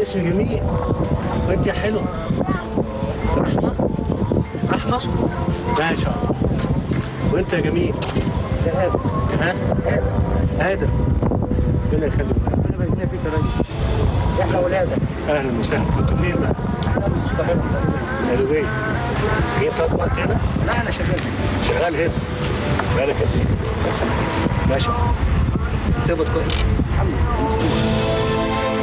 اسم جميل وانت يا حلوه رحمه رحمه ما شاء الله وانت يا جميل يا ادم ها ادم ربنا يخليك ربنا يبارك لنا فيك يا ريس احنا اولادك اهلا وسهلا كنتوا منين بقى؟ احنا مستقبل من الوبيه هي بتقعد وقت هنا؟ لا انا شغال شغال هنا بقالك قد ايه؟ ماشي تقبض كويس الحمد لله مشكور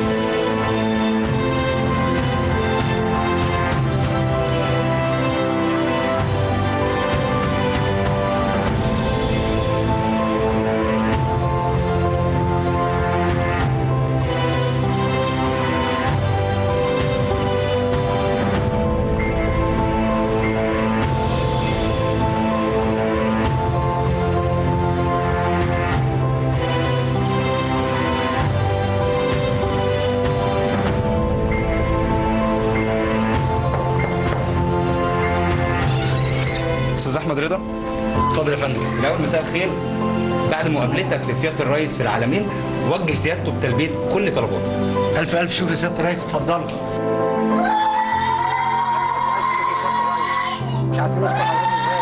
استاذ احمد رضا اتفضل يا فندم الاول مساء الخير بعد مقابلتك لسياده الرئيس في العالمين وجه سيادته بتلبيه كل طلباتك الف الف شكر سياده الرئيس اتفضلوا مش عارفين نشكر حضرتك ازاي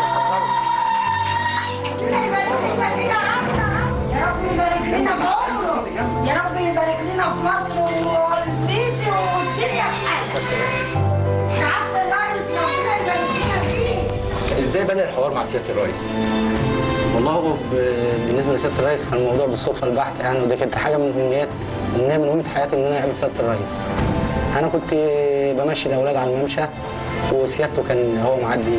اتفضلوا ربنا يبارك لنا في عمره يا رب يبارك لنا في مصر والسيسي والدنيا في حاجه سعاده الرئيس ربنا يبارك لنا فيه ازاي بدا الحوار مع سياده الرئيس والله هو ب- بالنسبه لسياده الرئيس كان الموضوع بالصدفه البحته يعني وده كانت حاجه من امنيات امنيه من امنيه حياتي ان انا اقابل سياده الرئيس انا كنت بمشي الاولاد على الممشى وسيادته كان هو معدي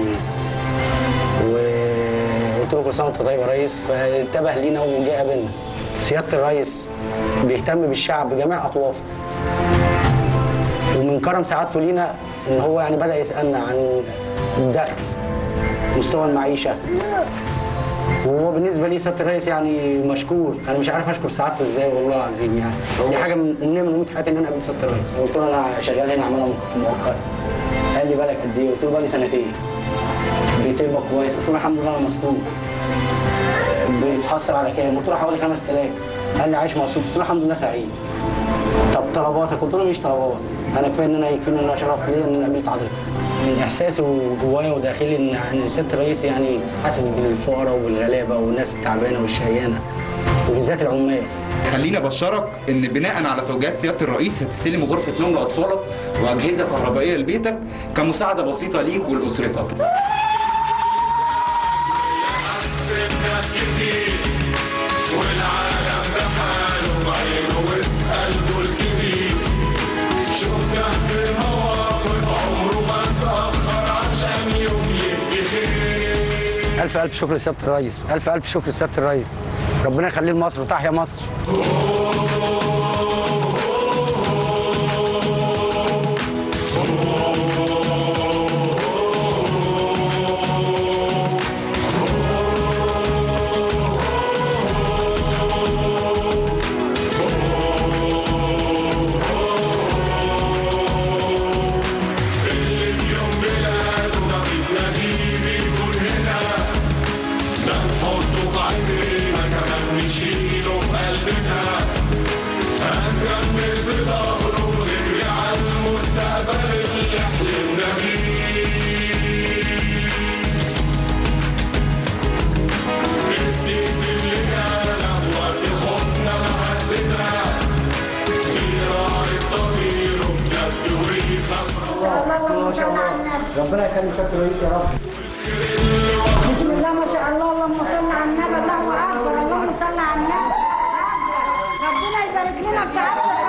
وقلت له كل سنه وانت طيب يا ريس فانتبه لينا وجه قابلنا سياده الرئيس بيهتم بالشعب بجميع اطوافه ومن كرم سعادته لينا ان هو يعني بدا يسالنا عن الدخل مستوى المعيشه وهو بالنسبه لي سياده الرئيس يعني مشكور انا مش عارف اشكر سعادته ازاي والله العظيم يعني دي حاجه من امنيه من امنيه حياتي ان انا اقابل سياده الرئيس قلت له انا شغال هنا عماله مؤقته قال لي بالك قد ايه قلت له بقالي سنتين بتقبض كويس قلت له الحمد لله انا مستور بتحصل على كام قلت له حوالي 5000 قال لي عايش مبسوط قلت له الحمد لله سعيد طب طلباتك قلت له مش طلبات انا كفايه ان انا يكفيني ان انا شرف ليا ان انا قابلت حضرتك من احساسي وجوايا وداخلي ان ان سياده الرئيس يعني حاسس بالفقراء والغلابه والناس التعبانه والشقيانه وبالذات العمال خليني ابشرك ان بناء على توجيهات سياده الرئيس هتستلم غرفه نوم لاطفالك واجهزه كهربائيه لبيتك كمساعده بسيطه ليك ولاسرتك الف الف شكر لسياده الرئيس الف الف شكر لسياده الرئيس ربنا يخليه لمصر وتحيا مصر اللهم صل على النبي ربنا يخلي سياده الرئيس يا رب بسم الله ما شاء الله اللهم صل على النبي الله اكبر اللهم صل على النبي ربنا يبارك لنا في سعاده